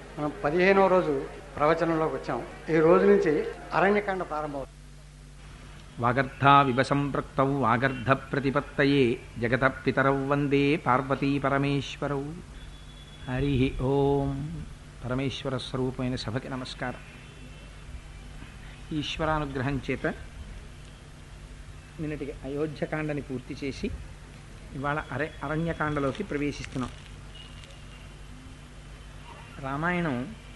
మనం పదిహేనవ రోజు ప్రవచనంలోకి వచ్చాం ఈ రోజు నుంచి అరణ్యకాండ ప్రారంభం వాగర్ధావివ సంపృక్తౌ వాగర్ధ ప్రతిపత్తయే జగత పితరౌ వందే పార్వతీ పరమేశ్వరౌ హరి ఓం పరమేశ్వర స్వరూపమైన సభకి నమస్కారం ఈశ్వరానుగ్రహం చేత నిన్నటికి అయోధ్యకాండని పూర్తి చేసి ఇవాళ అరే అరణ్యకాండలోకి ప్రవేశిస్తున్నాం రామాయణం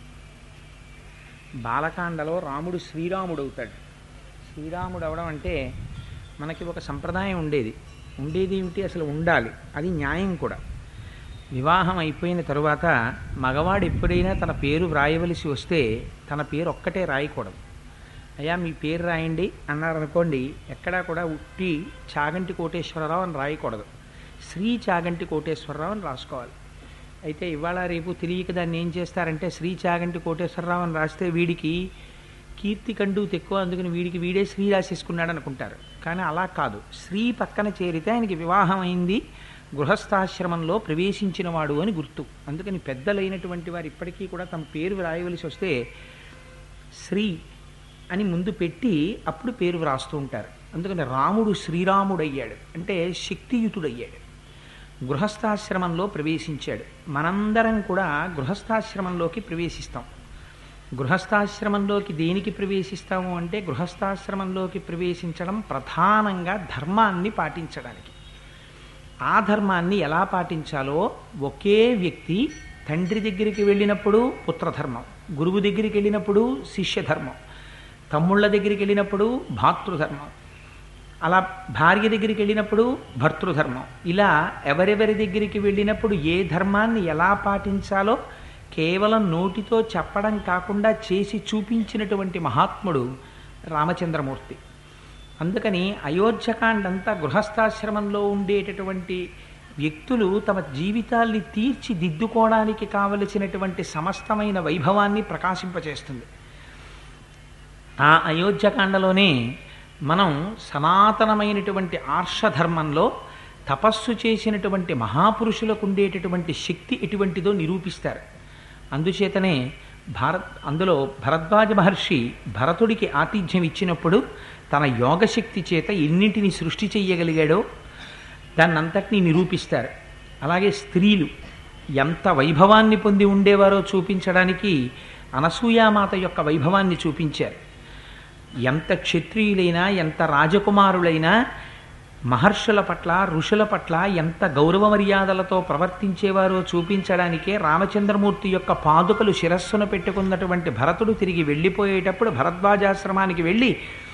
బాలకాండలో రాముడు శ్రీరాముడు అవుతాడు శ్రీరాముడు అవడం అంటే మనకి ఒక సంప్రదాయం ఉండేది ఉండేది ఏమిటి అసలు ఉండాలి అది న్యాయం కూడా వివాహం అయిపోయిన తరువాత మగవాడు ఎప్పుడైనా తన పేరు వ్రాయవలసి వస్తే తన పేరు ఒక్కటే రాయకూడదు అయ్యా మీ పేరు రాయండి అన్నారనుకోండి ఎక్కడా కూడా ఉట్టి చాగంటి కోటేశ్వరరావు అని రాయకూడదు శ్రీ చాగంటి కోటేశ్వరరావు అని రాసుకోవాలి అయితే ఇవాళ రేపు తెలియక దాన్ని ఏం చేస్తారంటే శ్రీ చాగంటి కోటేశ్వరరావు అని రాస్తే వీడికి కీర్తి కండు తెక్కువ అందుకని వీడికి వీడే శ్రీ రాసేసుకున్నాడు అనుకుంటారు కానీ అలా కాదు శ్రీ పక్కన చేరితే ఆయనకి వివాహం అయింది గృహస్థాశ్రమంలో ప్రవేశించిన వాడు అని గుర్తు అందుకని పెద్దలైనటువంటి వారు ఇప్పటికీ కూడా తమ పేరు వ్రాయవలసి వస్తే శ్రీ అని ముందు పెట్టి అప్పుడు పేరు వ్రాస్తూ ఉంటారు అందుకని రాముడు శ్రీరాముడయ్యాడు అంటే శక్తియుతుడయ్యాడు గృహస్థాశ్రమంలో ప్రవేశించాడు మనందరం కూడా గృహస్థాశ్రమంలోకి ప్రవేశిస్తాం గృహస్థాశ్రమంలోకి దేనికి ప్రవేశిస్తాము అంటే గృహస్థాశ్రమంలోకి ప్రవేశించడం ప్రధానంగా ధర్మాన్ని పాటించడానికి ఆ ధర్మాన్ని ఎలా పాటించాలో ఒకే వ్యక్తి తండ్రి దగ్గరికి వెళ్ళినప్పుడు పుత్రధర్మం గురువు దగ్గరికి వెళ్ళినప్పుడు శిష్యధర్మం తమ్ముళ్ళ దగ్గరికి వెళ్ళినప్పుడు భాతృధర్మం అలా భార్య దగ్గరికి వెళ్ళినప్పుడు భర్తృధర్మం ఇలా ఎవరెవరి దగ్గరికి వెళ్ళినప్పుడు ఏ ధర్మాన్ని ఎలా పాటించాలో కేవలం నోటితో చెప్పడం కాకుండా చేసి చూపించినటువంటి మహాత్ముడు రామచంద్రమూర్తి అందుకని అయోధ్యకాండంతా గృహస్థాశ్రమంలో ఉండేటటువంటి వ్యక్తులు తమ జీవితాల్ని తీర్చిదిద్దుకోవడానికి కావలసినటువంటి సమస్తమైన వైభవాన్ని ప్రకాశింపచేస్తుంది ఆ అయోధ్యకాండలోనే మనం సనాతనమైనటువంటి ఆర్షధర్మంలో తపస్సు చేసినటువంటి మహాపురుషులకు ఉండేటటువంటి శక్తి ఎటువంటిదో నిరూపిస్తారు అందుచేతనే భారత్ అందులో భరద్వాజ మహర్షి భరతుడికి ఆతిథ్యం ఇచ్చినప్పుడు తన యోగశక్తి చేత ఎన్నింటిని సృష్టి చెయ్యగలిగాడో దాన్నంతటినీ నిరూపిస్తారు అలాగే స్త్రీలు ఎంత వైభవాన్ని పొంది ఉండేవారో చూపించడానికి అనసూయామాత యొక్క వైభవాన్ని చూపించారు ఎంత క్షత్రియులైనా ఎంత రాజకుమారులైనా మహర్షుల పట్ల ఋషుల పట్ల ఎంత గౌరవ మర్యాదలతో ప్రవర్తించేవారో చూపించడానికే రామచంద్రమూర్తి యొక్క పాదుకలు శిరస్సును పెట్టుకున్నటువంటి భరతుడు తిరిగి వెళ్ళిపోయేటప్పుడు భరద్వాజాశ్రమానికి వెళ్ళి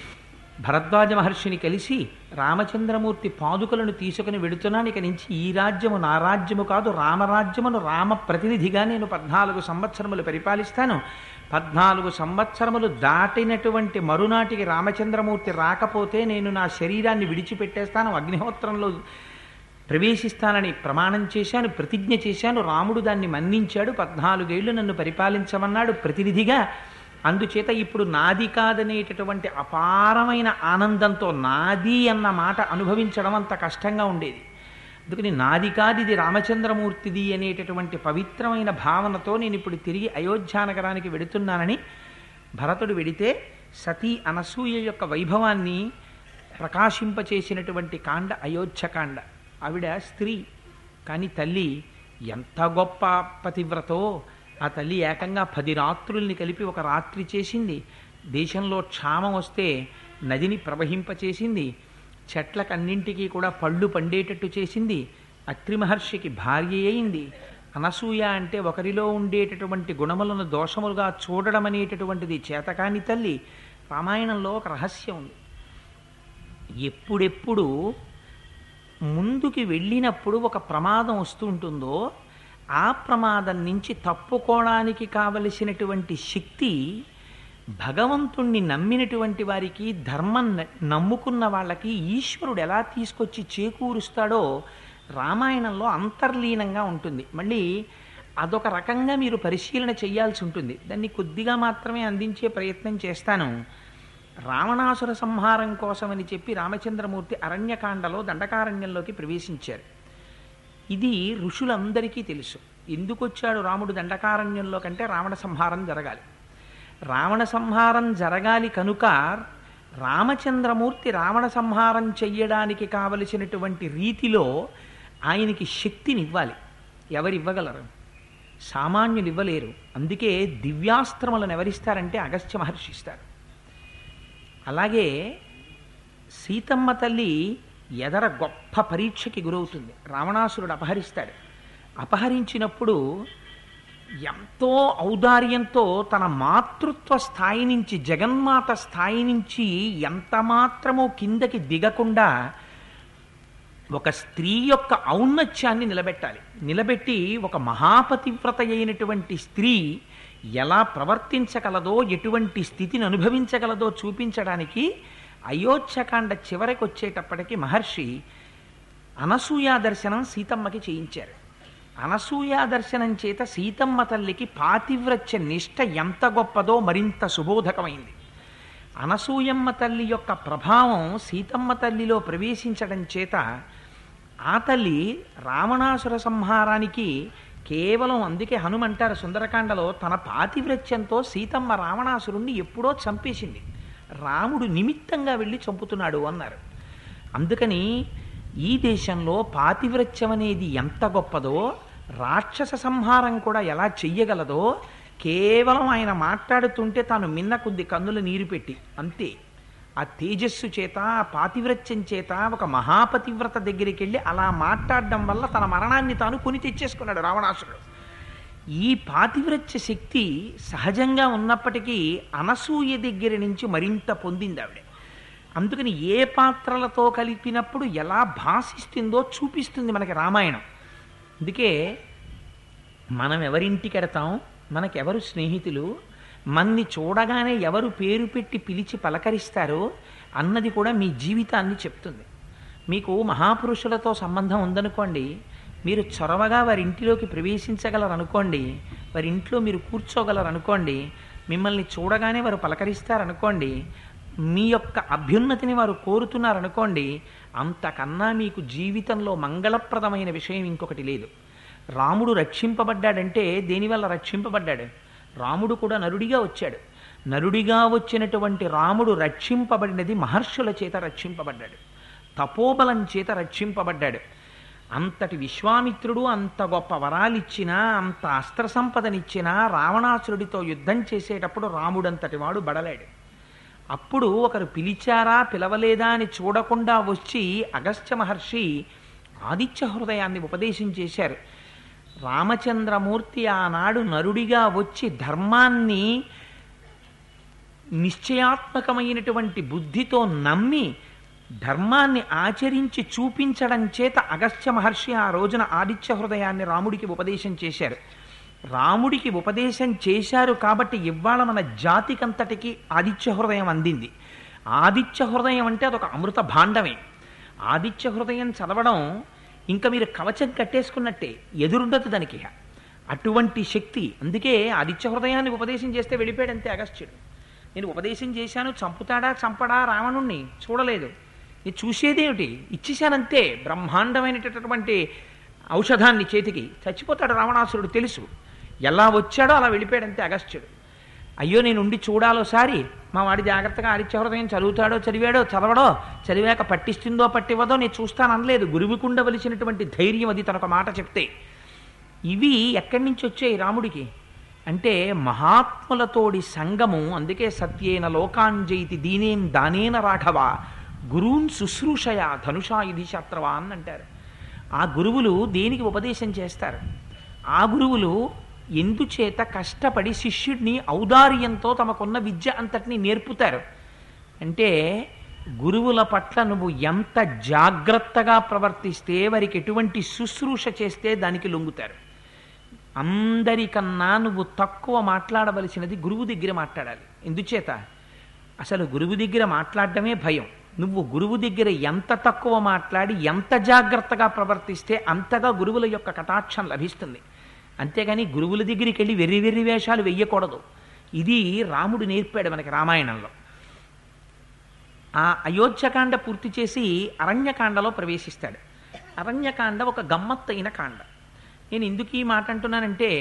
భరద్వాజ మహర్షిని కలిసి రామచంద్రమూర్తి పాదుకలను తీసుకుని వెడుతున్నాను ఇక నుంచి ఈ రాజ్యము నా రాజ్యము కాదు రామరాజ్యమును రామ ప్రతినిధిగా నేను పద్నాలుగు సంవత్సరములు పరిపాలిస్తాను పద్నాలుగు సంవత్సరములు దాటినటువంటి మరునాటికి రామచంద్రమూర్తి రాకపోతే నేను నా శరీరాన్ని విడిచిపెట్టేస్తాను అగ్నిహోత్రంలో ప్రవేశిస్తానని ప్రమాణం చేశాను ప్రతిజ్ఞ చేశాను రాముడు దాన్ని మన్నించాడు పద్నాలుగేళ్లు నన్ను పరిపాలించమన్నాడు ప్రతినిధిగా అందుచేత ఇప్పుడు నాది కాదనేటటువంటి అపారమైన ఆనందంతో నాది అన్న మాట అనుభవించడం అంత కష్టంగా ఉండేది అందుకని నాది కాదు ఇది రామచంద్రమూర్తిది అనేటటువంటి పవిత్రమైన భావనతో నేను ఇప్పుడు తిరిగి అయోధ్యానగరానికి వెడుతున్నానని భరతుడు వెడితే సతీ అనసూయ యొక్క వైభవాన్ని ప్రకాశింపచేసినటువంటి కాండ అయోధ్యకాండ ఆవిడ స్త్రీ కానీ తల్లి ఎంత గొప్ప పతివ్రతో ఆ తల్లి ఏకంగా పది రాత్రుల్ని కలిపి ఒక రాత్రి చేసింది దేశంలో క్షామం వస్తే నదిని ప్రవహింపచేసింది చెట్లకన్నింటికీ కూడా పళ్ళు పండేటట్టు చేసింది అత్రి మహర్షికి భార్య అయింది అనసూయ అంటే ఒకరిలో ఉండేటటువంటి గుణములను దోషములుగా చూడడం అనేటటువంటిది చేతకాని తల్లి రామాయణంలో ఒక రహస్యం ఉంది ఎప్పుడెప్పుడు ముందుకి వెళ్ళినప్పుడు ఒక ప్రమాదం వస్తుంటుందో ఆ ప్రమాదం నుంచి తప్పుకోవడానికి కావలసినటువంటి శక్తి భగవంతుణ్ణి నమ్మినటువంటి వారికి ధర్మం నమ్ముకున్న వాళ్ళకి ఈశ్వరుడు ఎలా తీసుకొచ్చి చేకూరుస్తాడో రామాయణంలో అంతర్లీనంగా ఉంటుంది మళ్ళీ అదొక రకంగా మీరు పరిశీలన చేయాల్సి ఉంటుంది దాన్ని కొద్దిగా మాత్రమే అందించే ప్రయత్నం చేస్తాను రావణాసుర సంహారం కోసమని చెప్పి రామచంద్రమూర్తి అరణ్యకాండలో దండకారణ్యంలోకి ప్రవేశించారు ఇది ఋషులందరికీ తెలుసు ఎందుకు వచ్చాడు రాముడు దండకారణ్యంలో కంటే రావణ సంహారం జరగాలి రావణ సంహారం జరగాలి కనుక రామచంద్రమూర్తి రావణ సంహారం చెయ్యడానికి కావలసినటువంటి రీతిలో ఆయనకి శక్తిని ఇవ్వాలి ఎవరు ఇవ్వగలరు సామాన్యులు ఇవ్వలేరు అందుకే దివ్యాస్త్రములను ఎవరిస్తారంటే అగస్త్య మహర్షి ఇస్తారు అలాగే సీతమ్మ తల్లి ఎదర గొప్ప పరీక్షకి గురవుతుంది రావణాసురుడు అపహరిస్తాడు అపహరించినప్పుడు ఎంతో ఔదార్యంతో తన మాతృత్వ స్థాయి నుంచి జగన్మాత స్థాయి నుంచి ఎంత మాత్రమూ కిందకి దిగకుండా ఒక స్త్రీ యొక్క ఔన్నత్యాన్ని నిలబెట్టాలి నిలబెట్టి ఒక మహాపతివ్రత అయినటువంటి స్త్రీ ఎలా ప్రవర్తించగలదో ఎటువంటి స్థితిని అనుభవించగలదో చూపించడానికి అయోధ్యకాండ చివరికి వచ్చేటప్పటికి మహర్షి అనసూయా దర్శనం సీతమ్మకి చేయించారు అనసూయా దర్శనం చేత సీతమ్మ తల్లికి పాతివ్రత్య నిష్ట ఎంత గొప్పదో మరింత సుబోధకమైంది అనసూయమ్మ తల్లి యొక్క ప్రభావం సీతమ్మ తల్లిలో ప్రవేశించడం చేత ఆ తల్లి రావణాసుర సంహారానికి కేవలం అందుకే హనుమంటారు సుందరకాండలో తన పాతివ్రత్యంతో సీతమ్మ రావణాసురుణ్ణి ఎప్పుడో చంపేసింది రాముడు నిమిత్తంగా వెళ్ళి చంపుతున్నాడు అన్నారు అందుకని ఈ దేశంలో పాతివ్రత్యం అనేది ఎంత గొప్పదో రాక్షస సంహారం కూడా ఎలా చెయ్యగలదో కేవలం ఆయన మాట్లాడుతుంటే తాను మిన్న కొద్ది కన్నుల నీరు పెట్టి అంతే ఆ తేజస్సు చేత ఆ పాతివ్రత్యం చేత ఒక మహాపతివ్రత దగ్గరికి వెళ్ళి అలా మాట్లాడడం వల్ల తన మరణాన్ని తాను కొని తెచ్చేసుకున్నాడు రావణాసురుడు ఈ పాతివ్రత్య శక్తి సహజంగా ఉన్నప్పటికీ అనసూయ దగ్గర నుంచి మరింత పొందింది ఆవిడ అందుకని ఏ పాత్రలతో కలిపినప్పుడు ఎలా భాషిస్తుందో చూపిస్తుంది మనకి రామాయణం అందుకే మనం ఎవరింటికి ఎడతాం మనకెవరు స్నేహితులు మన్ని చూడగానే ఎవరు పేరు పెట్టి పిలిచి పలకరిస్తారో అన్నది కూడా మీ జీవితాన్ని చెప్తుంది మీకు మహాపురుషులతో సంబంధం ఉందనుకోండి మీరు చొరవగా వారి ఇంటిలోకి ప్రవేశించగలరనుకోండి వారి ఇంట్లో మీరు కూర్చోగలరనుకోండి మిమ్మల్ని చూడగానే వారు పలకరిస్తారనుకోండి మీ యొక్క అభ్యున్నతిని వారు కోరుతున్నారనుకోండి అంతకన్నా మీకు జీవితంలో మంగళప్రదమైన విషయం ఇంకొకటి లేదు రాముడు రక్షింపబడ్డాడంటే దేనివల్ల రక్షింపబడ్డాడు రాముడు కూడా నరుడిగా వచ్చాడు నరుడిగా వచ్చినటువంటి రాముడు రక్షింపబడినది మహర్షుల చేత రక్షింపబడ్డాడు తపోబలం చేత రక్షింపబడ్డాడు అంతటి విశ్వామిత్రుడు అంత గొప్ప వరాలిచ్చినా అంత అస్త్ర సంపదనిచ్చినా రావణాసురుడితో యుద్ధం చేసేటప్పుడు రాముడంతటి వాడు బడలేడు అప్పుడు ఒకరు పిలిచారా పిలవలేదా అని చూడకుండా వచ్చి అగస్త్య మహర్షి ఆదిత్య హృదయాన్ని ఉపదేశం చేశారు రామచంద్రమూర్తి ఆనాడు నరుడిగా వచ్చి ధర్మాన్ని నిశ్చయాత్మకమైనటువంటి బుద్ధితో నమ్మి ధర్మాన్ని ఆచరించి చూపించడం చేత అగస్త్య మహర్షి ఆ రోజున ఆదిత్య హృదయాన్ని రాముడికి ఉపదేశం చేశారు రాముడికి ఉపదేశం చేశారు కాబట్టి ఇవాళ మన జాతికంతటికి ఆదిత్య హృదయం అందింది ఆదిత్య హృదయం అంటే అదొక అమృత భాండమే ఆదిత్య హృదయం చదవడం ఇంకా మీరు కవచం కట్టేసుకున్నట్టే ఎదురుండదు దానికి ఇక. అటువంటి శక్తి అందుకే ఆదిత్య హృదయాన్ని ఉపదేశం చేస్తే వెళ్ళిపోయాడంతే అగస్త్యుడు నేను ఉపదేశం చేశాను చంపుతాడా చంపడా రావణుణ్ణి చూడలేదు నేను చూసేదేమిటి ఇచ్చేశానంతే బ్రహ్మాండమైనటువంటి ఔషధాన్ని చేతికి చచ్చిపోతాడు రావణాసురుడు తెలుసు ఎలా వచ్చాడో అలా వెళ్ళిపోయాడంతే అగస్త్యుడు అయ్యో నేను ఉండి చూడాలోసారి మా వాడి జాగ్రత్తగా ఆదిత్య హృదయం చదువుతాడో చదివాడో చదవడో చదివాక పట్టిస్తుందో పట్టివ్వదో నేను చూస్తాను అనలేదు గురువుకు ఉండవలసినటువంటి ధైర్యం అది తనొక మాట చెప్తే ఇవి ఎక్కడి నుంచి వచ్చాయి రాముడికి అంటే మహాత్ములతోడి సంగము అందుకే సత్యేన లోకాంజైతి దీనేన్ దానేన రాఘవ గురూన్ శుశ్రూషయ ధనుషాయుధి శాస్త్రవాన్ అంటారు ఆ గురువులు దేనికి ఉపదేశం చేస్తారు ఆ గురువులు ఎందుచేత కష్టపడి శిష్యుడిని ఔదార్యంతో తమకున్న విద్య అంతటినీ నేర్పుతారు అంటే గురువుల పట్ల నువ్వు ఎంత జాగ్రత్తగా ప్రవర్తిస్తే వారికి ఎటువంటి శుశ్రూష చేస్తే దానికి లొంగుతారు అందరికన్నా నువ్వు తక్కువ మాట్లాడవలసినది గురువు దగ్గర మాట్లాడాలి ఎందుచేత అసలు గురువు దగ్గర మాట్లాడటమే భయం నువ్వు గురువు దగ్గర ఎంత తక్కువ మాట్లాడి ఎంత జాగ్రత్తగా ప్రవర్తిస్తే అంతగా గురువుల యొక్క కటాక్షం లభిస్తుంది అంతేగాని గురువుల దగ్గరికి వెళ్ళి వెర్రి వెర్రి వేషాలు వెయ్యకూడదు ఇది రాముడు నేర్పాడు మనకి రామాయణంలో ఆ అయోధ్యకాండ పూర్తి చేసి అరణ్యకాండలో ప్రవేశిస్తాడు అరణ్యకాండ ఒక గమ్మత్తైన కాండ నేను ఎందుకు ఈ మాట అంటున్నానంటే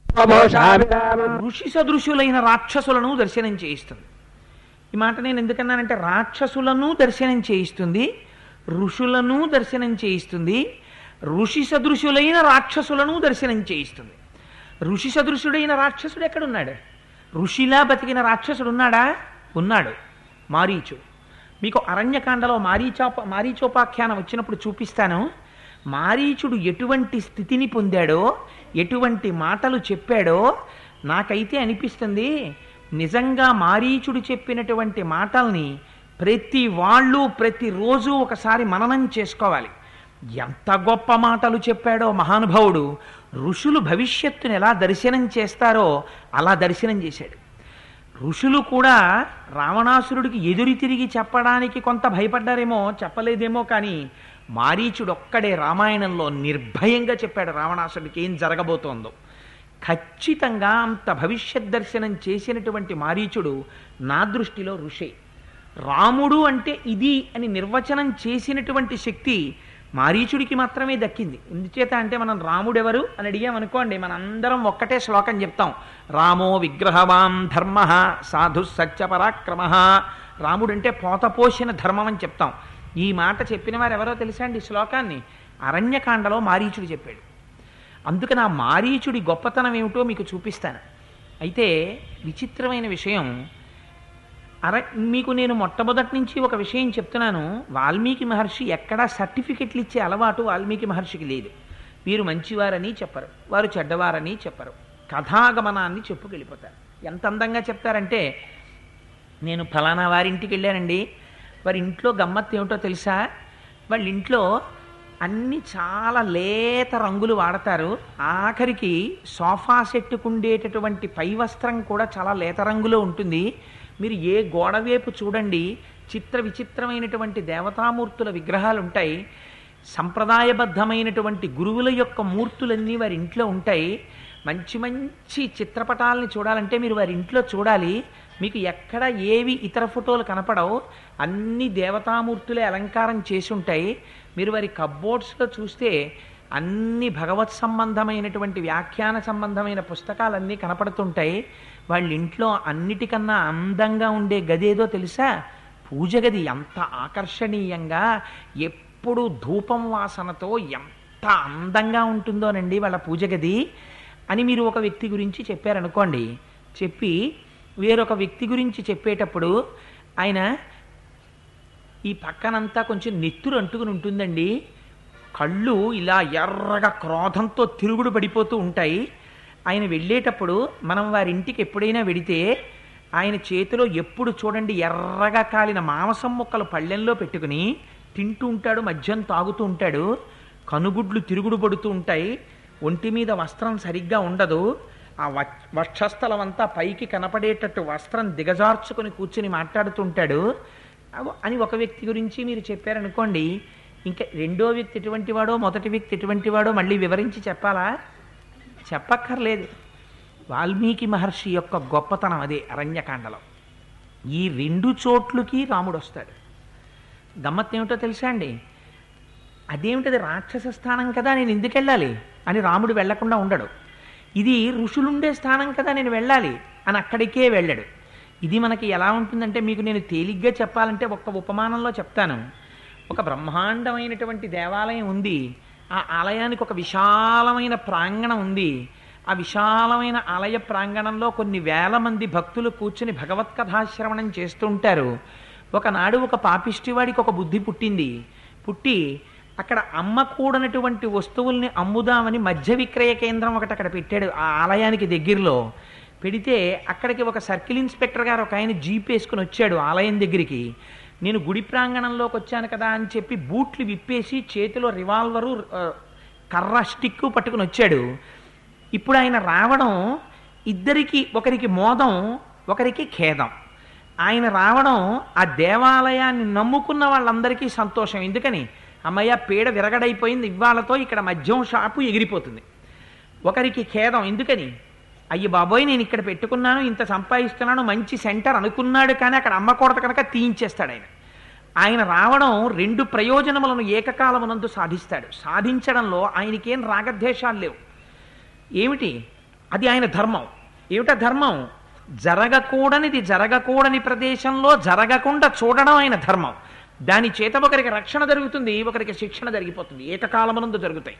ఋషి సదృశులైన రాక్షసులను దర్శనం చేయిస్తుంది ఈ మాట నేను ఎందుకన్నానంటే రాక్షసులను దర్శనం చేయిస్తుంది ఋషులను దర్శనం చేయిస్తుంది ఋషి సదృశులైన రాక్షసులను దర్శనం చేయిస్తుంది ఋషి సదృశుడైన రాక్షసుడు ఎక్కడున్నాడు ఋషిలా బతికిన రాక్షసుడు ఉన్నాడా ఉన్నాడు మారీచుడు మీకు అరణ్యకాండలో మారీచోప మారీచోపాఖ్యానం వచ్చినప్పుడు చూపిస్తాను మారీచుడు ఎటువంటి స్థితిని పొందాడో ఎటువంటి మాటలు చెప్పాడో నాకైతే అనిపిస్తుంది నిజంగా మారీచుడు చెప్పినటువంటి మాటల్ని ప్రతి వాళ్ళు ప్రతిరోజు ఒకసారి మననం చేసుకోవాలి ఎంత గొప్ప మాటలు చెప్పాడో మహానుభావుడు ఋషులు భవిష్యత్తుని ఎలా దర్శనం చేస్తారో అలా దర్శనం చేశాడు ఋషులు కూడా రావణాసురుడికి ఎదురు తిరిగి చెప్పడానికి కొంత భయపడ్డారేమో చెప్పలేదేమో కానీ మారీచుడు ఒక్కడే రామాయణంలో నిర్భయంగా చెప్పాడు రావణాసురుడికి ఏం జరగబోతోందో ఖచ్చితంగా అంత భవిష్యత్ దర్శనం చేసినటువంటి మారీచుడు నా దృష్టిలో ఋషే రాముడు అంటే ఇది అని నిర్వచనం చేసినటువంటి శక్తి మారీచుడికి మాత్రమే దక్కింది ఎందుచేత అంటే మనం రాముడెవరు అని అడిగామనుకోండి మనందరం ఒక్కటే శ్లోకం చెప్తాం రామో విగ్రహవాన్ ధర్మ సాధు సత్యపరాక్రమ రాముడు అంటే పోతపోసిన ధర్మం అని చెప్తాం ఈ మాట చెప్పిన వారు ఎవరో తెలుసా అండి ఈ శ్లోకాన్ని అరణ్యకాండలో మారీచుడు చెప్పాడు అందుకని ఆ మారీచుడి గొప్పతనం ఏమిటో మీకు చూపిస్తాను అయితే విచిత్రమైన విషయం అర మీకు నేను మొట్టమొదటి నుంచి ఒక విషయం చెప్తున్నాను వాల్మీకి మహర్షి ఎక్కడా సర్టిఫికెట్లు ఇచ్చే అలవాటు వాల్మీకి మహర్షికి లేదు వీరు మంచివారని చెప్పరు వారు చెడ్డవారని చెప్పరు కథాగమనాన్ని చెప్పుకెళ్ళిపోతారు ఎంత అందంగా చెప్తారంటే నేను ఫలానా వారింటికి వెళ్ళానండి వారి ఇంట్లో గమ్మత్తు ఏమిటో తెలుసా వాళ్ళ ఇంట్లో అన్ని చాలా లేత రంగులు వాడతారు ఆఖరికి సోఫా సెట్టుకు ఉండేటటువంటి పై వస్త్రం కూడా చాలా లేత రంగులో ఉంటుంది మీరు ఏ గోడవేపు చూడండి చిత్ర విచిత్రమైనటువంటి దేవతామూర్తుల విగ్రహాలు ఉంటాయి సంప్రదాయబద్ధమైనటువంటి గురువుల యొక్క మూర్తులన్నీ వారి ఇంట్లో ఉంటాయి మంచి మంచి చిత్రపటాలని చూడాలంటే మీరు వారి ఇంట్లో చూడాలి మీకు ఎక్కడ ఏవి ఇతర ఫోటోలు కనపడవు అన్ని దేవతామూర్తులే అలంకారం చేసి ఉంటాయి మీరు వారి కబ్బోర్డ్స్లో చూస్తే అన్ని భగవత్ సంబంధమైనటువంటి వ్యాఖ్యాన సంబంధమైన పుస్తకాలన్నీ కనపడుతుంటాయి వాళ్ళ ఇంట్లో అన్నిటికన్నా అందంగా ఉండే గది ఏదో తెలుసా పూజ గది ఎంత ఆకర్షణీయంగా ఎప్పుడు ధూపం వాసనతో ఎంత అందంగా ఉంటుందోనండి వాళ్ళ పూజ గది అని మీరు ఒక వ్యక్తి గురించి చెప్పారనుకోండి చెప్పి వేరొక వ్యక్తి గురించి చెప్పేటప్పుడు ఆయన ఈ పక్కనంతా కొంచెం నెత్తురు అంటుకుని ఉంటుందండి కళ్ళు ఇలా ఎర్రగా క్రోధంతో తిరుగుడు పడిపోతూ ఉంటాయి ఆయన వెళ్ళేటప్పుడు మనం వారి ఇంటికి ఎప్పుడైనా వెడితే ఆయన చేతిలో ఎప్పుడు చూడండి ఎర్రగా కాలిన మాంసం ముక్కలు పళ్ళెంలో పెట్టుకుని తింటూ ఉంటాడు మద్యం తాగుతూ ఉంటాడు కనుగుడ్లు తిరుగుడు పడుతూ ఉంటాయి ఒంటి మీద వస్త్రం సరిగ్గా ఉండదు ఆ వ- వక్షస్థలం అంతా పైకి కనపడేటట్టు వస్త్రం దిగజార్చుకొని కూర్చుని మాట్లాడుతుంటాడు అవ- అని ఒక వ్యక్తి గురించి మీరు చెప్పారనుకోండి ఇంకా రెండో వ్యక్తి ఎటువంటి వాడో మొదటి వ్యక్తి ఎటువంటి వాడో మళ్ళీ వివరించి చెప్పాలా చెప్పక్కర్లేదు వాల్మీకి మహర్షి యొక్క గొప్పతనం అదే అరణ్యకాండలో ఈ రెండు చోట్లకి రాముడు వస్తాడు గమ్మత్ ఏమిటో తెలుసా అండి అదేమిటది రాక్షస స్థానం కదా నేను ఎందుకు వెళ్ళాలి అని రాముడు వెళ్లకుండా ఉండడు ఇది ఋషులుండే స్థానం కదా నేను వెళ్ళాలి అని అక్కడికే వెళ్ళాడు ఇది మనకి ఎలా ఉంటుందంటే మీకు నేను తేలిగ్గా చెప్పాలంటే ఒక్క ఉపమానంలో చెప్తాను ఒక బ్రహ్మాండమైనటువంటి దేవాలయం ఉంది ఆ ఆలయానికి ఒక విశాలమైన ప్రాంగణం ఉంది ఆ విశాలమైన ఆలయ ప్రాంగణంలో కొన్ని వేల మంది భక్తులు కూర్చుని భగవత్కథాశ్రవణం చేస్తుంటారు ఒకనాడు ఒక పాపిష్టివాడికి ఒక బుద్ధి పుట్టింది పుట్టి అక్కడ అమ్మకూడనటువంటి వస్తువుల్ని అమ్ముదామని మధ్య విక్రయ కేంద్రం ఒకటి అక్కడ పెట్టాడు ఆ ఆలయానికి దగ్గరలో పెడితే అక్కడికి ఒక సర్కిల్ ఇన్స్పెక్టర్ గారు ఒక ఆయన జీప్ వేసుకుని వచ్చాడు ఆలయం దగ్గరికి నేను గుడి ప్రాంగణంలోకి వచ్చాను కదా అని చెప్పి బూట్లు విప్పేసి చేతిలో రివాల్వరు ఆ, కర్ర స్టిక్ పట్టుకుని వచ్చాడు ఇప్పుడు ఆయన రావడం ఇద్దరికి ఒకరికి మోదం ఒకరికి ఖేదం ఆయన రావడం ఆ దేవాలయాన్ని నమ్ముకున్న వాళ్ళందరికీ సంతోషం ఎందుకని అమ్మయ్య పీడ విరగడైపోయింది ఇవాళతో ఇక్కడ మద్యం షాపు ఎగిరిపోతుంది ఒకరికి ఖేదం ఎందుకని అయ్యి బాబోయ్ నేను ఇక్కడ పెట్టుకున్నాను ఇంత సంపాదిస్తున్నాను మంచి సెంటర్ అనుకున్నాడు కానీ అక్కడ అమ్మకూడదు కనుక తీయించేస్తాడు ఆయన ఆయన రావడం రెండు ప్రయోజనములను ఏకకాలమునందు సాధిస్తాడు సాధించడంలో ఆయనకేం రాగద్వేషాలు లేవు ఏమిటి అది ఆయన ధర్మం ఏమిటా ధర్మం జరగకూడనిది జరగకూడని ప్రదేశంలో జరగకుండా చూడడం ఆయన ధర్మం దాని చేత ఒకరికి రక్షణ జరుగుతుంది ఒకరికి శిక్షణ జరిగిపోతుంది ఏకకాలమునందు జరుగుతాయి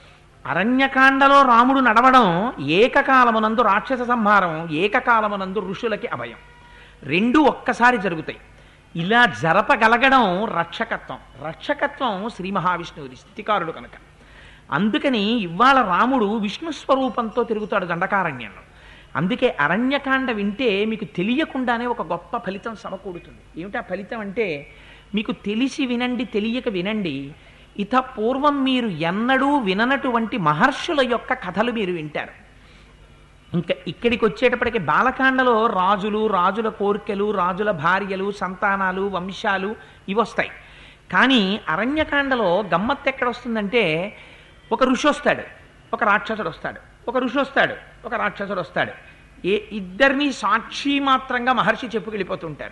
అరణ్యకాండలో రాముడు నడవడం ఏకకాలమునందు రాక్షస సంహారం ఏకకాలమునందు ఋషులకి అభయం రెండు ఒక్కసారి జరుగుతాయి ఇలా జరపగలగడం రక్షకత్వం రక్షకత్వం శ్రీ మహావిష్ణువుది స్థితికారుడు కనుక అందుకని ఇవాళ రాముడు విష్ణు స్వరూపంతో తిరుగుతాడు దండకారణ్యంలో అందుకే అరణ్యకాండ వింటే మీకు తెలియకుండానే ఒక గొప్ప ఫలితం సమకూడుతుంది ఏమిటా ఫలితం అంటే మీకు తెలిసి వినండి తెలియక వినండి ఇత పూర్వం మీరు ఎన్నడూ విననటువంటి మహర్షుల యొక్క కథలు మీరు వింటారు ఇంకా ఇక్కడికి వచ్చేటప్పటికి బాలకాండలో రాజులు రాజుల కోరికలు రాజుల భార్యలు సంతానాలు వంశాలు ఇవి వస్తాయి కానీ అరణ్యకాండలో గమ్మత్తు ఎక్కడ వస్తుందంటే ఒక ఋషి వస్తాడు ఒక రాక్షసుడు వస్తాడు ఒక ఋషి వస్తాడు ఒక రాక్షసుడు వస్తాడు ఏ ఇద్దరిని సాక్షి మాత్రంగా మహర్షి చెప్పుకెళ్ళిపోతుంటారు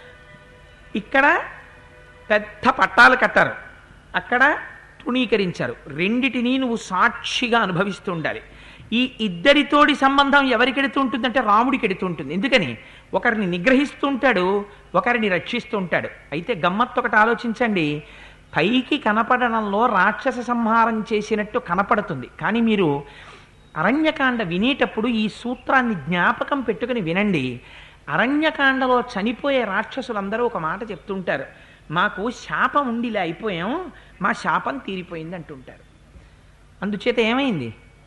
ఇక్కడ పెద్ద పట్టాలు కట్టారు అక్కడ తృణీకరించారు రెండిటిని నువ్వు సాక్షిగా అనుభవిస్తూ ఉండాలి ఈ ఇద్దరితోడి సంబంధం ఎవరికి ఎడుతూ ఉంటుందంటే రాముడికి ఎడుతూ ఉంటుంది ఎందుకని ఒకరిని నిగ్రహిస్తూ ఉంటాడు ఒకరిని రక్షిస్తూ ఉంటాడు అయితే గమ్మత్తు ఒకటి ఆలోచించండి పైకి కనపడడంలో రాక్షస సంహారం చేసినట్టు కనపడుతుంది కానీ మీరు అరణ్యకాండ వినేటప్పుడు ఈ సూత్రాన్ని జ్ఞాపకం పెట్టుకుని వినండి అరణ్యకాండలో చనిపోయే రాక్షసులందరూ ఒక మాట చెప్తుంటారు మాకు శాపం ఉండి ఇలా అయిపోయాం మా శాపం తీరిపోయింది అంటుంటారు అందుచేత ఏమైంది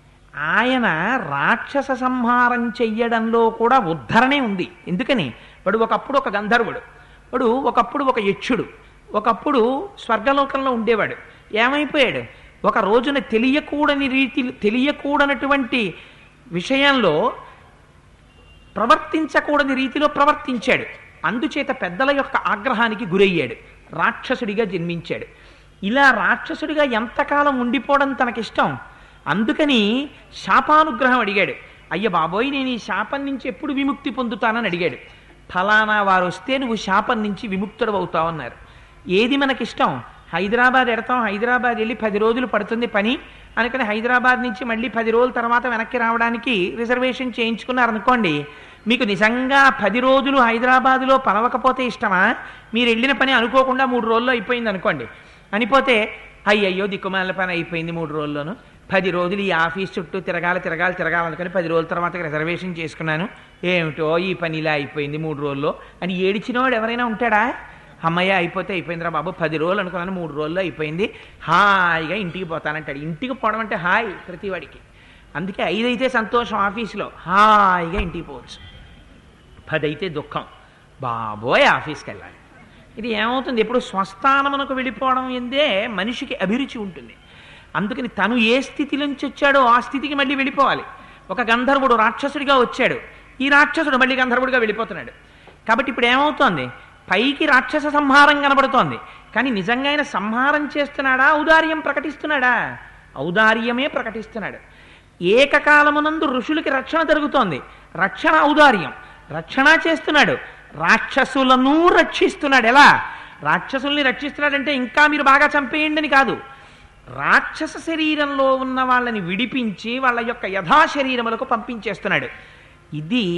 ఆయన రాక్షస సంహారం చెయ్యడంలో కూడా ఉద్ధరణే ఉంది ఎందుకని వాడు ఒకప్పుడు ఒక గంధర్వుడు వాడు ఒకప్పుడు ఒక యక్షుడు ఒకప్పుడు స్వర్గలోకంలో ఉండేవాడు ఏమైపోయాడు ఒక రోజున తెలియకూడని రీతి తెలియకూడనటువంటి విషయంలో ప్రవర్తించకూడని రీతిలో ప్రవర్తించాడు అందుచేత పెద్దల యొక్క ఆగ్రహానికి గురయ్యాడు రాక్షసుడిగా జన్మించాడు ఇలా రాక్షసుడిగా ఎంతకాలం ఉండిపోవడం తనకిష్టం అందుకని శాపానుగ్రహం అడిగాడు అయ్య బాబోయ్ నేను ఈ శాపం నుంచి ఎప్పుడు విముక్తి పొందుతానని అడిగాడు ఫలానా వారు వస్తే నువ్వు శాపం నుంచి విముక్తుడు అవుతావన్నారు ఏది మనకిష్టం హైదరాబాద్ ఎడతాం హైదరాబాద్ వెళ్ళి పది రోజులు పడుతుంది పని అనుకుని హైదరాబాద్ నుంచి మళ్ళీ పది రోజుల తర్వాత వెనక్కి రావడానికి రిజర్వేషన్ చేయించుకున్నారనుకోండి మీకు నిజంగా పది రోజులు హైదరాబాదులో పలవకపోతే ఇష్టమా మీరు వెళ్ళిన పని అనుకోకుండా మూడు రోజుల్లో అయిపోయింది అనుకోండి అనిపోతే అయ్యయ్యో దిక్కుమాల పని అయిపోయింది మూడు రోజుల్లోనూ పది రోజులు ఈ ఆఫీస్ చుట్టూ తిరగాలి తిరగాలి తిరగాలనుకుని పది రోజుల తర్వాత రిజర్వేషన్ చేసుకున్నాను ఏమిటో ఈ పని ఇలా అయిపోయింది మూడు రోజుల్లో అని ఏడిచినవాడు ఎవరైనా ఉంటాడా అమ్మయ్య అయిపోతే అయిపోయిందిరా బాబు పది రోజులు అనుకున్నాను మూడు రోజుల్లో అయిపోయింది హాయిగా ఇంటికి పోతానంటాడు ఇంటికి పోవడం అంటే హాయ్ ప్రతివాడికి అందుకే ఐదైతే సంతోషం ఆఫీసులో హాయిగా ఇంటికి పోవచ్చు పది అయితే దుఃఖం బాబోయ్ ఆఫీస్కి వెళ్ళాలి ఇది ఏమవుతుంది ఎప్పుడు స్వస్థానమునకు వెళ్ళిపోవడం ఎందే మనిషికి అభిరుచి ఉంటుంది అందుకని తను ఏ స్థితి నుంచి వచ్చాడో ఆ స్థితికి మళ్ళీ వెళ్ళిపోవాలి ఒక గంధర్వుడు రాక్షసుడిగా వచ్చాడు ఈ రాక్షసుడు మళ్ళీ గంధర్వుడిగా వెళ్ళిపోతున్నాడు కాబట్టి ఇప్పుడు ఏమవుతోంది పైకి రాక్షస సంహారం కనబడుతోంది కానీ నిజంగా ఆయన సంహారం చేస్తున్నాడా ఔదార్యం ప్రకటిస్తున్నాడా ఔదార్యమే ప్రకటిస్తున్నాడు ఏకకాలమునందు ఋషులకి రక్షణ జరుగుతోంది రక్షణ ఔదార్యం రక్షణ చేస్తున్నాడు రాక్షసులను రక్షిస్తున్నాడు ఎలా రాక్షసుల్ని రక్షిస్తున్నాడంటే ఇంకా మీరు బాగా చంపేయండి అని కాదు రాక్షస శరీరంలో ఉన్న వాళ్ళని విడిపించి వాళ్ళ యొక్క యథా శరీరములకు పంపించేస్తున్నాడు ఇది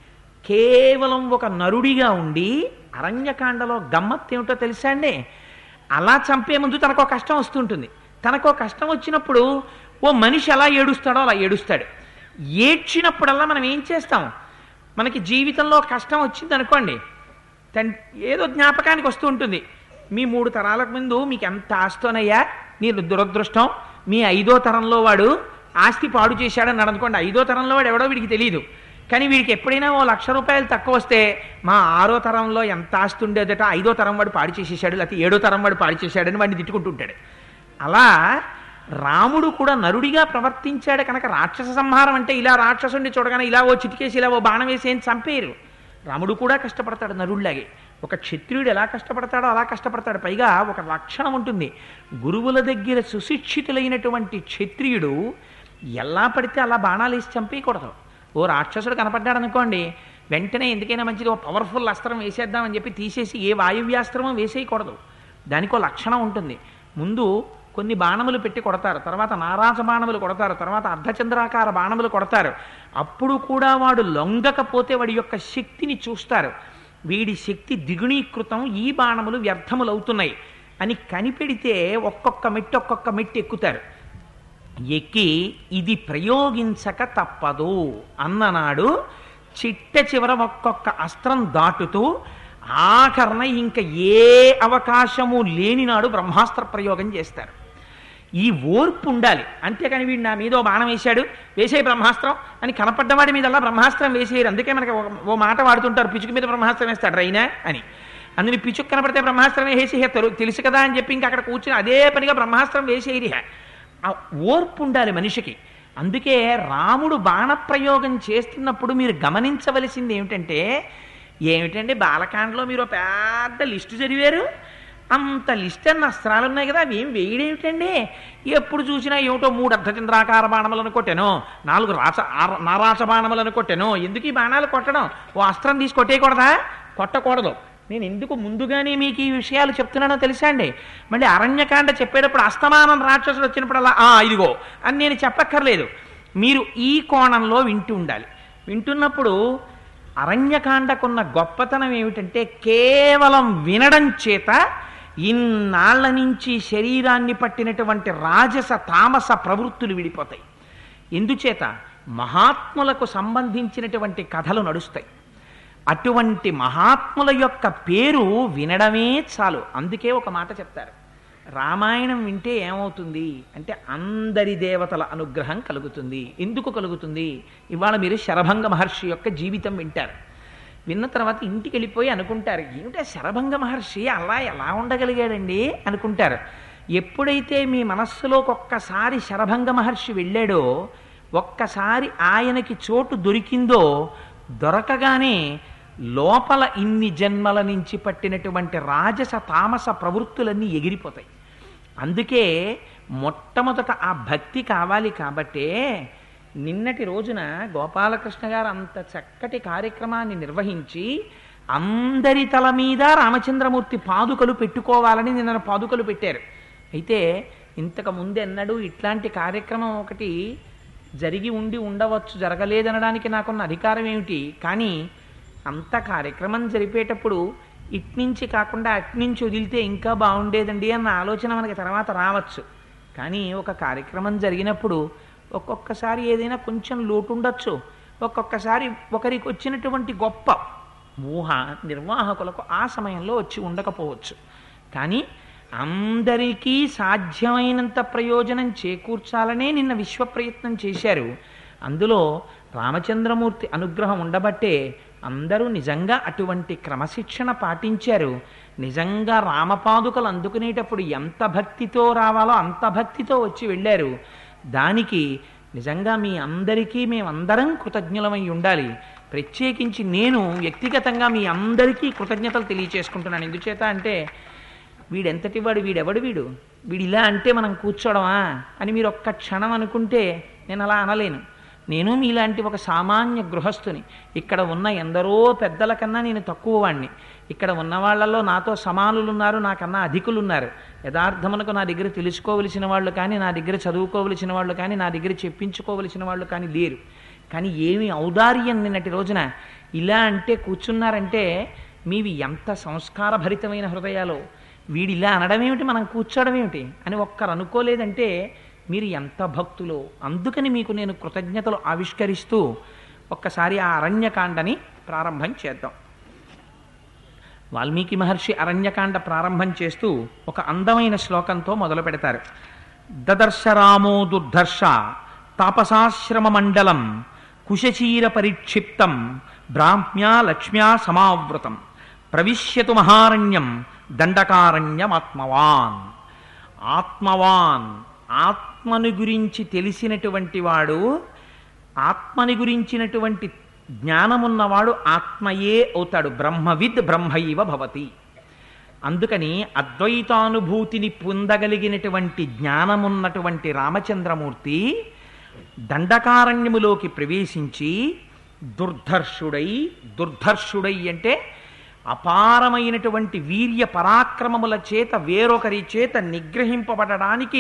కేవలం ఒక నరుడిగా ఉండి అరణ్యకాండలో గమ్మత్ ఏమిటో తెలుసా అండి అలా చంపే ముందు తనకు ఒక కష్టం వస్తుంటుంది తనకు ఒక కష్టం వచ్చినప్పుడు ఓ మనిషి ఎలా ఏడుస్తాడో అలా ఏడుస్తాడు ఏడ్చినప్పుడల్లా మనం ఏం చేస్తాం మనకి జీవితంలో కష్టం వచ్చింది అనుకోండి తన్ ఏదో జ్ఞాపకానికి వస్తూ ఉంటుంది మీ మూడు తరాలకు ముందు మీకు ఎంత ఆస్తోనయ్యా నీ దురదృష్టం మీ ఐదో తరంలో వాడు ఆస్తి పాడు చేశాడని అనుకోండి ఐదో తరంలో వాడు ఎవడో వీడికి తెలియదు కానీ వీడికి ఎప్పుడైనా ఓ లక్ష రూపాయలు తక్కువ వస్తే మా ఆరో తరంలో ఎంత ఆస్తి ఉండేదట ఐదో తరం వాడు పాడు చేసేసాడు లేకపోతే ఏడో తరం వాడు పాడు చేశాడని వాడిని తిట్టుకుంటుంటాడు అలా రాముడు కూడా నరుడిగా ప్రవర్తించాడు కనుక రాక్షస సంహారం అంటే ఇలా రాక్షసుడిని చూడగానే ఇలా ఓ చిటికేసి ఇలా ఓ బాణం వేసి ఏం చంపేరు రాముడు కూడా కష్టపడతాడు నరుడిలాగే ఒక క్షత్రియుడు ఎలా కష్టపడతాడో అలా కష్టపడతాడు పైగా ఒక లక్షణం ఉంటుంది గురువుల దగ్గర సుశిక్షితులైనటువంటి క్షత్రియుడు ఎలా పడితే అలా బాణాలు వేసి చంపేయకూడదు ఓ రాక్షసుడు కనపడ్డాడు అనుకోండి వెంటనే ఎందుకైనా మంచిది ఓ పవర్ఫుల్ అస్త్రం వేసేద్దామని చెప్పి తీసేసి ఏ వాయువ్యాస్త్రమో వేసేయకూడదు దానికో లక్షణం ఉంటుంది ముందు కొన్ని బాణములు పెట్టి కొడతారు తర్వాత నారాజ బాణములు కొడతారు తర్వాత అర్ధచంద్రాకార బాణములు కొడతారు అప్పుడు కూడా వాడు లొంగకపోతే వాడి యొక్క శక్తిని చూస్తారు వీడి శక్తి దిగుణీకృతం ఈ బాణములు వ్యర్థములు అవుతున్నాయి అని కనిపెడితే ఒక్కొక్క మెట్టు ఒక్కొక్క మెట్టు ఎక్కుతారు ఎక్కి ఇది ప్రయోగించక తప్పదు అన్ననాడు చిట్ట చివర ఒక్కొక్క అస్త్రం దాటుతూ ఆఖరణ ఇంకా ఏ అవకాశము లేని నాడు బ్రహ్మాస్త్ర ప్రయోగం చేస్తారు ఈ ఓర్పు ఉండాలి అంతేకాని వీడు నా మీద ఓ బాణం వేశాడు వేసే బ్రహ్మాస్త్రం అని కనపడ్డవాడి మీద అలా బ్రహ్మాస్త్రం వేసేయరు అందుకే మనకి ఒక- ఓ మాట వాడుతుంటారు పిచుకు మీద బ్రహ్మాస్త్రం వేస్తాడు రైనా అని అందుని పిచుకు కనపడితే బ్రహ్మాస్త్రం వేసేసి "హే, తెలు- తెలుసు కదా అని చెప్పి ఇంకా అక్కడ కూర్చుని అదే పనిగా బ్రహ్మాస్త్రం వేసేయరి ఆ ఓర్పు ఉండాలి మనిషికి అందుకే రాముడు బాణప్రయోగం చేస్తున్నప్పుడు మీరు గమనించవలసింది ఏమిటంటే ఏమిటండి బాలకాండలో మీరు ఓ పెద్ద లిస్టు చదివారు అంత లిస్ట్ అన్న అస్త్రాలు ఉన్నాయి కదా అవి ఏం వేయడేమిటండి ఎప్పుడు చూసినా ఏమిటో మూడు అర్ధచంద్రాకార బాణములను కొట్టాను నాలుగు రాచ ఆర- నారాచ బాణములను కొట్టాను ఎందుకు ఈ బాణాలు కొట్టడం ఓ అస్త్రం తీసి కొట్టేయకూడదా కొట్టకూడదు నేను ఎందుకు ముందుగానే మీకు ఈ విషయాలు చెప్తున్నానో తెలుసా అండి మళ్ళీ అరణ్యకాండ చెప్పేటప్పుడు అస్తమానం రాక్షసుడు వచ్చినప్పుడల్లా ఆ ఇదిగో అని నేను చెప్పక్కర్లేదు మీరు ఈ కోణంలో వింటూ ఉండాలి వింటున్నప్పుడు అరణ్యకాండకున్న గొప్పతనం ఏమిటంటే కేవలం వినడం చేత ఇన్నాళ్ల నుంచి శరీరాన్ని పట్టినటువంటి రాజస తామస ప్రవృత్తులు విడిపోతాయి ఎందుచేత మహాత్ములకు సంబంధించినటువంటి కథలు నడుస్తాయి అటువంటి మహాత్ముల యొక్క పేరు వినడమే చాలు అందుకే ఒక మాట చెప్తారు రామాయణం వింటే ఏమవుతుంది అంటే అందరి దేవతల అనుగ్రహం కలుగుతుంది ఎందుకు కలుగుతుంది ఇవాళ మీరు శరభంగ మహర్షి యొక్క జీవితం వింటారు విన్న తర్వాత ఇంటికి వెళ్ళిపోయి అనుకుంటారు ఏమిటా శరభంగ మహర్షి అలా ఎలా ఉండగలిగాడండి అనుకుంటారు ఎప్పుడైతే మీ మనస్సులోకి ఒక్కసారి శరభంగ మహర్షి వెళ్ళాడో ఒక్కసారి ఆయనకి చోటు దొరికిందో దొరకగానే లోపల ఇన్ని జన్మల నుంచి పట్టినటువంటి రాజస తామస ప్రవృత్తులన్నీ ఎగిరిపోతాయి అందుకే మొట్టమొదట ఆ భక్తి కావాలి కాబట్టే నిన్నటి రోజున గోపాలకృష్ణ గారు అంత చక్కటి కార్యక్రమాన్ని నిర్వహించి అందరి తల మీద రామచంద్రమూర్తి పాదుకలు పెట్టుకోవాలని నిన్న పాదుకలు పెట్టారు అయితే ఇంతకు ముందు ఎన్నడూ ఇట్లాంటి కార్యక్రమం ఒకటి జరిగి ఉండి ఉండవచ్చు జరగలేదనడానికి నాకున్న అధికారం ఏమిటి కానీ అంత కార్యక్రమం జరిపేటప్పుడు ఇట్నుంచి కాకుండా అట్నుంచి వదిలితే ఇంకా బాగుండేదండి అన్న ఆలోచన మనకి తర్వాత రావచ్చు కానీ ఒక కార్యక్రమం జరిగినప్పుడు ఒక్కొక్కసారి ఏదైనా కొంచెం లోటు ఉండొచ్చు ఒక్కొక్కసారి ఒకరికి వచ్చినటువంటి గొప్ప ఊహ నిర్వాహకులకు ఆ సమయంలో వచ్చి ఉండకపోవచ్చు కానీ అందరికీ సాధ్యమైనంత ప్రయోజనం చేకూర్చాలనే నిన్న విశ్వ ప్రయత్నం చేశారు అందులో రామచంద్రమూర్తి అనుగ్రహం ఉండబట్టే అందరూ నిజంగా అటువంటి క్రమశిక్షణ పాటించారు నిజంగా రామపాదుకలు అందుకునేటప్పుడు ఎంత భక్తితో రావాలో అంత భక్తితో వచ్చి వెళ్ళారు దానికి నిజంగా మీ అందరికీ మేమందరం కృతజ్ఞులమై ఉండాలి ప్రత్యేకించి నేను వ్యక్తిగతంగా మీ అందరికీ కృతజ్ఞతలు తెలియచేసుకుంటున్నాను ఎందుచేత అంటే వీడెంతటి వాడు వీడెవడు వీడు వీడు ఇలా అంటే మనం కూర్చోవడమా అని మీరు ఒక్క క్షణం అనుకుంటే నేను అలా అనలేను నేను మీలాంటి ఒక సామాన్య గృహస్థుని ఇక్కడ ఉన్న ఎందరో పెద్దల కన్నా నేను తక్కువ వాణ్ణి ఇక్కడ ఉన్న వాళ్ళల్లో నాతో సమానులు ఉన్నారు నాకన్నా అధికులు ఉన్నారు యథార్థమునకు నా దగ్గర తెలుసుకోవలసిన వాళ్ళు కానీ నా దగ్గర చదువుకోవలసిన వాళ్ళు కానీ నా దగ్గర చెప్పించుకోవలసిన వాళ్ళు కానీ లేరు కానీ ఏమి ఔదార్యం నిన్నటి రోజున ఇలా అంటే కూర్చున్నారంటే మీవి ఎంత సంస్కారభరితమైన హృదయాలో వీడు ఇలా అనడం ఏమిటి మనం కూర్చోవడం ఏమిటి అని ఒక్కరు అనుకోలేదంటే మీరు ఎంత భక్తులో అందుకని మీకు నేను కృతజ్ఞతలు ఆవిష్కరిస్తూ ఒక్కసారి ఆ అరణ్యకాండని ప్రారంభం చేద్దాం వాల్మీకి మహర్షి అరణ్యకాండ ప్రారంభం చేస్తూ ఒక అందమైన శ్లోకంతో మొదలు పెడతారు దదర్శ రామో దుర్ధర్ష తాపసాశ్రమ మండలం కుశచీర పరిక్షిప్తం బ్రాహ్మ్యా లక్ష్మ్యా సమావృతం ప్రవిశ్యతు మహారణ్యం దండకారణ్యమాత్మవాన్ ఆత్మవాన్ ఆత్మని గురించి తెలిసినటువంటి వాడు ఆత్మని గురించినటువంటి జ్ఞానమున్నవాడు ఆత్మయే అవుతాడు బ్రహ్మవిద్ బ్రహ్మైవ భవతి అందుకని అద్వైతానుభూతిని పొందగలిగినటువంటి జ్ఞానమున్నటువంటి రామచంద్రమూర్తి దండకారణ్యములోకి ప్రవేశించి దుర్ధర్షుడై దుర్ధర్షుడై అంటే అపారమైనటువంటి వీర్య పరాక్రమముల చేత వేరొకరి చేత నిగ్రహింపబడడానికి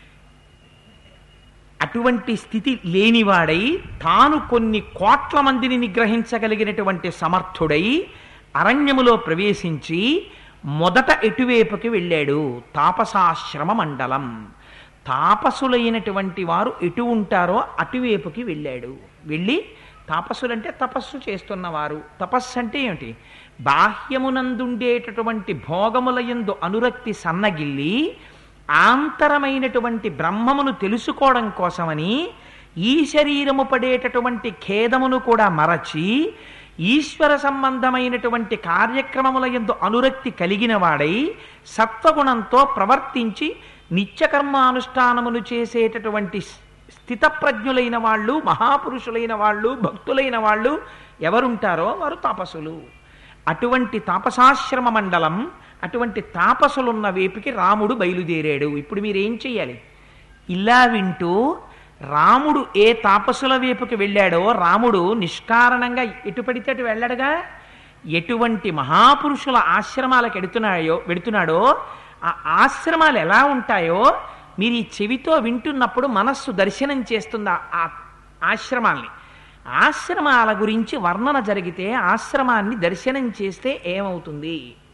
అటువంటి స్థితి లేనివాడై తాను కొన్ని కోట్ల మందిని నిగ్రహించగలిగినటువంటి సమర్థుడై అరణ్యములో ప్రవేశించి మొదట ఎటువైపుకి వెళ్ళాడు తాపసాశ్రమ మండలం తాపసులైనటువంటి వారు ఎటు ఉంటారో అటువైపుకి వెళ్ళాడు వెళ్ళి తాపసులంటే తపస్సు చేస్తున్నవారు తపస్సు అంటే ఏమిటి బాహ్యమునందుండేటటువంటి భోగముల యందు అనురక్తి సన్నగిల్లి ఆంతరమైనటువంటి బ్రహ్మమును తెలుసుకోవడం కోసమని ఈ శరీరము పడేటటువంటి ఖేదమును కూడా మరచి ఈశ్వర సంబంధమైనటువంటి కార్యక్రమముల ఎందు అనురక్తి కలిగిన వాడై సత్వగుణంతో ప్రవర్తించి నిత్యకర్మానుష్ఠానములు చేసేటటువంటి స్థితప్రజ్ఞులైన వాళ్ళు మహాపురుషులైన వాళ్ళు భక్తులైన వాళ్ళు ఎవరుంటారో వారు తాపసులు అటువంటి తాపసాశ్రమ మండలం అటువంటి తాపసులున్న వేపుకి రాముడు బయలుదేరాడు ఇప్పుడు మీరేం చెయ్యాలి ఇలా వింటూ రాముడు ఏ తాపసుల వైపుకి వెళ్ళాడో రాముడు నిష్కారణంగా ఎటు పడితే అటు వెళ్ళాడుగా ఎటువంటి మహాపురుషుల ఆశ్రమాలకు ఎడుతున్నాయో వెడుతున్నాడో ఆ ఆశ్రమాలు ఎలా ఉంటాయో మీరు ఈ చెవితో వింటున్నప్పుడు మనస్సు దర్శనం చేస్తుంది ఆ- ఆ ఆశ్రమాల్ని ఆశ్రమాల గురించి వర్ణన జరిగితే ఆశ్రమాన్ని దర్శనం చేస్తే ఏమవుతుంది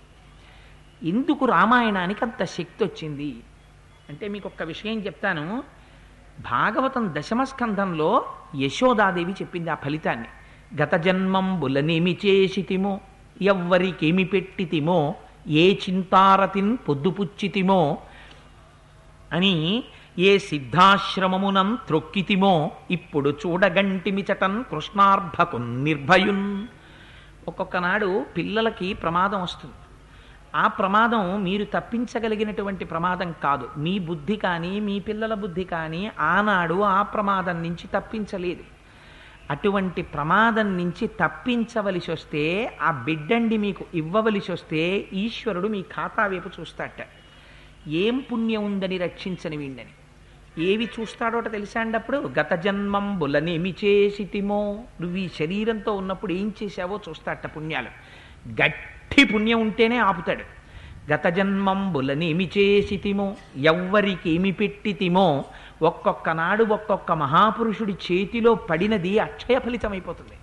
ఎందుకు రామాయణానికి అంత శక్తి వచ్చింది అంటే మీకు ఒక్క విషయం చెప్తాను భాగవతం దశమ స్కంధంలో యశోదాదేవి చెప్పింది ఆ ఫలితాన్ని గత జన్మం బులనేమి చేసితిమో ఎవ్వరికేమి పెట్టితిమో ఏ చింతారతిన్ పొద్దుపుచ్చితిమో అని ఏ సిద్ధాశ్రమమునం త్రొక్కితిమో ఇప్పుడు చూడగంటిమిచటన్ కృష్ణార్భకు నిర్భయున్ ఒక్కొక్క నాడు పిల్లలకి ప్రమాదం వస్తుంది ఆ ప్రమాదం మీరు తప్పించగలిగినటువంటి ప్రమాదం కాదు మీ బుద్ధి కానీ మీ పిల్లల బుద్ధి కానీ ఆనాడు ఆ ప్రమాదం నుంచి తప్పించలేదు అటువంటి ప్రమాదం నుంచి తప్పించవలసి వస్తే ఆ బిడ్డండి మీకు ఇవ్వవలసి వస్తే ఈశ్వరుడు మీ ఖాతా వైపు చూస్తాట ఏం పుణ్యం ఉందని రక్షించని వీణ్ణని ఏవి చూస్తాడోట తెలుసా అండి అప్పుడు గత జన్మం బులనేమి చేసితిమో నువ్వు ఈ శరీరంతో ఉన్నప్పుడు ఏం చేశావో చూస్తాట పుణ్యాలు గట్టి పుణ్యం ఉంటేనే ఆపుతాడు గత జన్మం బులనేమి చేసితిమో ఎవ్వరికి ఏమి పెట్టితిమో ఒక్కొక్క నాడు ఒక్కొక్క మహాపురుషుడి చేతిలో పడినది అక్షయ ఫలితమైపోతుంది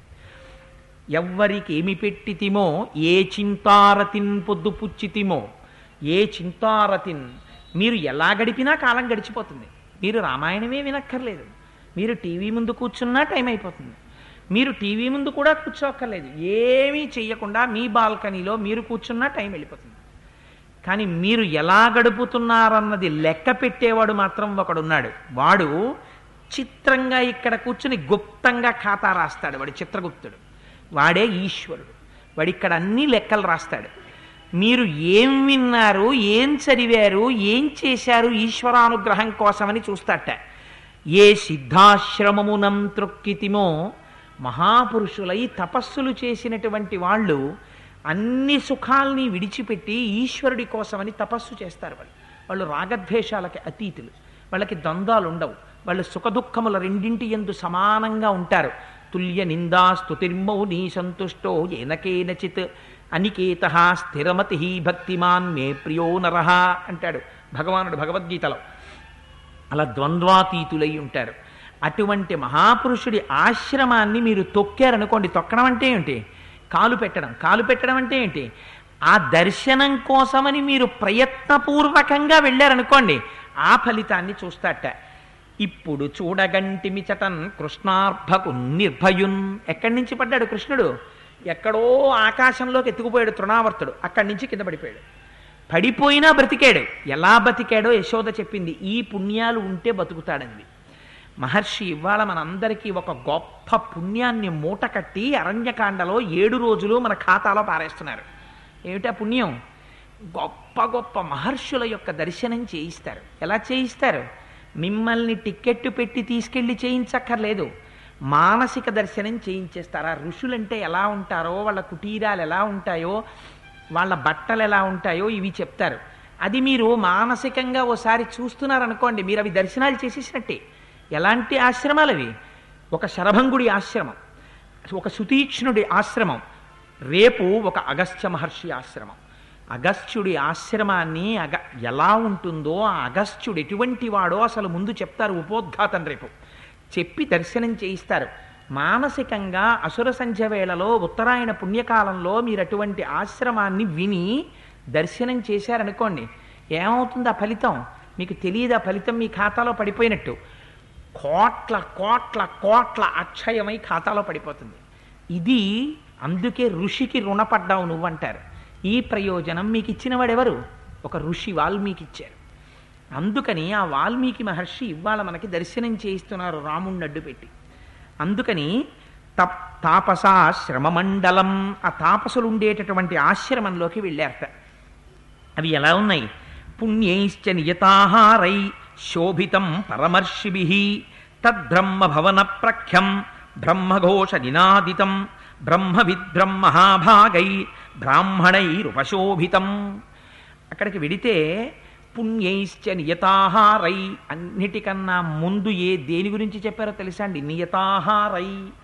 ఎవ్వరికి ఏమి పెట్టితిమో ఏ చింతారతిన్ పొద్దు పుచ్చితిమో ఏ చింతారతిన్ మీరు ఎలా గడిపినా కాలం గడిచిపోతుంది మీరు రామాయణమే వినక్కర్లేదు మీరు టీవీ ముందు కూర్చున్నా టైం అయిపోతుంది మీరు టీవీ ముందు కూడా కూర్చోక్కర్లేదు ఏమీ చెయ్యకుండా మీ బాల్కనీలో మీరు కూర్చున్నా టైం వెళ్ళిపోతుంది కానీ మీరు ఎలా గడుపుతున్నారన్నది లెక్క పెట్టేవాడు మాత్రం ఒకడున్నాడు వాడు చిత్రంగా ఇక్కడ కూర్చుని గుప్తంగా ఖాతా రాస్తాడు వాడు చిత్రగుప్తుడు వాడే ఈశ్వరుడు వాడు ఇక్కడ అన్ని లెక్కలు రాస్తాడు మీరు ఏం విన్నారు ఏం చదివారు ఏం చేశారు ఈశ్వరానుగ్రహం కోసమని చూస్తాట ఏ సిద్ధాశ్రమమునం త్రొక్కితిమో మహాపురుషులై తపస్సులు చేసినటువంటి వాళ్ళు అన్ని సుఖాల్ని విడిచిపెట్టి ఈశ్వరుడి కోసమని తపస్సు చేస్తారు వాళ్ళు వాళ్ళు రాగద్వేషాలకి అతీతులు వాళ్ళకి ద్వంద్వాలు ఉండవు వాళ్ళు సుఖదుఖముల రెండింటి ఎందు సమానంగా ఉంటారు తుల్య నిందా స్తుతిర్మౌని సంతుష్టో ఏనకేనచిత్ అనికేత స్థిరమతి భక్తిమాన్ మే ప్రియో నరహ అంటాడు భగవానుడు భగవద్గీతలో అలా ద్వంద్వాతీతులై ఉంటారు అటువంటి మహాపురుషుడి ఆశ్రమాన్ని మీరు తొక్కారనుకోండి తొక్కడం అంటే ఏంటి కాలు పెట్టడం కాలు పెట్టడం అంటే ఏంటి ఆ దర్శనం కోసమని మీరు ప్రయత్నపూర్వకంగా వెళ్ళారనుకోండి ఆ ఫలితాన్ని చూస్తాట ఇప్పుడు చూడగంటిమి చటన్ కృష్ణార్భకు నిర్భయున్ ఎక్కడి నుంచి పడ్డాడు కృష్ణుడు ఎక్కడో ఆకాశంలోకి ఎత్తుకుపోయాడు తృణావర్తుడు అక్కడి నుంచి కింద పడిపోయాడు పడిపోయినా బ్రతికాడు ఎలా బతికాడో యశోద చెప్పింది ఈ పుణ్యాలు ఉంటే బతుకుతాడంది మహర్షి ఇవాళ మనందరికీ ఒక గొప్ప పుణ్యాన్ని మూట కట్టి అరణ్యకాండలో ఏడు రోజులు మన ఖాతాలో పారేస్తున్నారు ఏమిటా పుణ్యం గొప్ప గొప్ప మహర్షుల యొక్క దర్శనం చేయిస్తారు ఎలా చేయిస్తారు మిమ్మల్ని టిక్కెట్టు పెట్టి తీసుకెళ్ళి చేయించక్కర్లేదు మానసిక దర్శనం చేయించేస్తారు ఆ ఋషులంటే ఎలా ఉంటారో వాళ్ళ కుటీరాలు ఎలా ఉంటాయో వాళ్ళ బట్టలు ఎలా ఉంటాయో ఇవి చెప్తారు అది మీరు మానసికంగా ఓసారి చూస్తున్నారనుకోండి మీరు అవి దర్శనాలు చేసేసినట్టే ఎలాంటి ఆశ్రమాలు అవి ఒక శరభంగుడి ఆశ్రమం ఒక సుతీక్ష్ణుడి ఆశ్రమం రేపు ఒక అగస్త్య మహర్షి ఆశ్రమం అగస్త్యుడి ఆశ్రమాన్ని అగ ఎలా ఉంటుందో ఆ అగస్త్యుడు ఎటువంటి వాడో అసలు ముందు చెప్తారు ఉపోద్ఘాతం రేపు చెప్పి దర్శనం చేయిస్తారు మానసికంగా అసుర సంధ్య వేళలో ఉత్తరాయణ పుణ్యకాలంలో మీరు అటువంటి ఆశ్రమాన్ని విని దర్శనం చేశారనుకోండి ఏమవుతుంది ఆ ఫలితం మీకు తెలియదు ఆ ఫలితం మీ ఖాతాలో పడిపోయినట్టు కోట్ల కోట్ల కోట్ల అక్షయమై ఖాతాలో పడిపోతుంది ఇది అందుకే ఋషికి రుణపడ్డావు నువ్వంటారు ఈ ప్రయోజనం మీకు ఇచ్చినవాడెవరు ఒక ఋషి వాల్మీకి ఇచ్చారు అందుకని ఆ వాల్మీకి మహర్షి ఇవాళ మనకి దర్శనం చేయిస్తున్నారు రాముణ్ణి అడ్డు పెట్టి అందుకని తప్ తాపసాశ్రమమండలం ఆ తాపసులు ఉండేటటువంటి ఆశ్రమంలోకి వెళ్ళారట అవి ఎలా ఉన్నాయి పుణ్యైశ్చ నియతాహారై శోభితం పరమర్షిభి తద్బ్రహ్మ భవన ప్రఖ్యం బ్రహ్మఘోష నినాదితం బ్రహ్మవిద్బ్రహ్మహాభాగై బ్రాహ్మణైరుపశోభితం అక్కడికి వెడితే పుణ్యైశ్చ నియతాహారై అన్నిటికన్నా ముందు ఏ దేని గురించి చెప్పారో తెలుసా అండి నియతాహారై